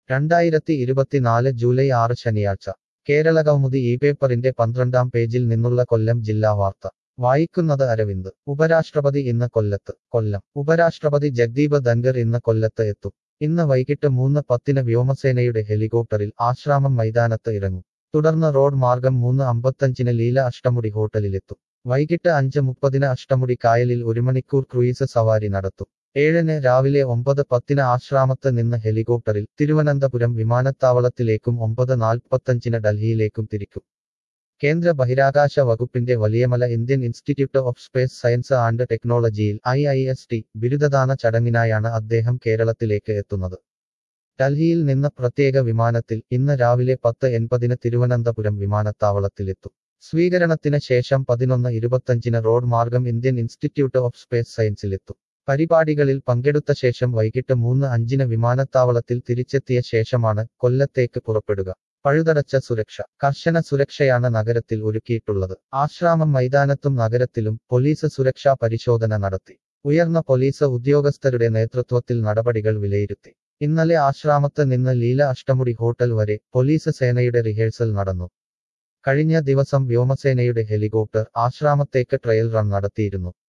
രണ്ടായിരത്തി ഇരുപത്തിനാല് ജൂലൈ ആറ് ശനിയാഴ്ച കേരളകൗമുദി ഈ പേപ്പറിന്റെ പന്ത്രണ്ടാം പേജിൽ നിന്നുള്ള കൊല്ലം ജില്ലാ വാർത്ത വായിക്കുന്നത് അരവിന്ദ് ഉപരാഷ്ട്രപതി ഇന്ന് കൊല്ലത്ത് കൊല്ലം ഉപരാഷ്ട്രപതി ജഗ്ദീപ് ധൻഗർ ഇന്ന് കൊല്ലത്ത് എത്തും ഇന്ന് വൈകിട്ട് മൂന്ന് പത്തിന് വ്യോമസേനയുടെ ഹെലികോപ്റ്ററിൽ ആശ്രാമം മൈതാനത്ത് ഇറങ്ങും തുടർന്ന് റോഡ് മാർഗം മൂന്ന് അമ്പത്തഞ്ചിന് ലീല അഷ്ടമുടി ഹോട്ടലിലെത്തും വൈകിട്ട് അഞ്ച് മുപ്പതിന് അഷ്ടമുടി കായലിൽ ഒരു മണിക്കൂർ ക്രൂയിസ് സവാരി നടത്തും ഏഴിന് രാവിലെ ഒമ്പത് പത്തിന് ആശ്രാമത്ത് നിന്ന് ഹെലികോപ്റ്ററിൽ തിരുവനന്തപുരം വിമാനത്താവളത്തിലേക്കും ഒമ്പത് നാൽപ്പത്തഞ്ചിന് ഡൽഹിയിലേക്കും തിരിക്കും കേന്ദ്ര ബഹിരാകാശ വകുപ്പിന്റെ Valiyamala Indian institute of space science and ടെക്നോളജിയിൽ ഐ ഐ എസ് ടി ബിരുദദാന ചടങ്ങിനായാണ് അദ്ദേഹം കേരളത്തിലേക്ക് എത്തുന്നത് ഡൽഹിയിൽ നിന്ന് പ്രത്യേക വിമാനത്തിൽ ഇന്ന് രാവിലെ പത്ത് എൺപതിന് തിരുവനന്തപുരം വിമാനത്താവളത്തിലെത്തും സ്വീകരണത്തിന് ശേഷം പതിനൊന്ന് ഇരുപത്തഞ്ചിന് റോഡ് മാർഗം ഇന്ത്യൻ ഇൻസ്റ്റിറ്റ്യൂട്ട് ഓഫ് സ്പേസ് സയൻസിലെത്തും പരിപാടികളിൽ പങ്കെടുത്ത ശേഷം വൈകിട്ട് മൂന്ന് അഞ്ചിന് വിമാനത്താവളത്തിൽ തിരിച്ചെത്തിയ ശേഷമാണ് കൊല്ലത്തേക്ക് പുറപ്പെടുക പഴുതടച്ച സുരക്ഷ കർശന സുരക്ഷയാണ് നഗരത്തിൽ ഒരുക്കിയിട്ടുള്ളത് ആശ്രാമം മൈതാനത്തും നഗരത്തിലും പോലീസ് സുരക്ഷാ പരിശോധന നടത്തി ഉയർന്ന പോലീസ് ഉദ്യോഗസ്ഥരുടെ നേതൃത്വത്തിൽ നടപടികൾ വിലയിരുത്തി ഇന്നലെ ആശ്രാമത്ത് നിന്ന് ലീല അഷ്ടമുടി ഹോട്ടൽ വരെ പോലീസ് സേനയുടെ റിഹേഴ്സൽ നടന്നു കഴിഞ്ഞ ദിവസം വ്യോമസേനയുടെ ഹെലികോപ്റ്റർ ആശ്രാമത്തേക്ക് ട്രയൽ റൺ നടത്തിയിരുന്നു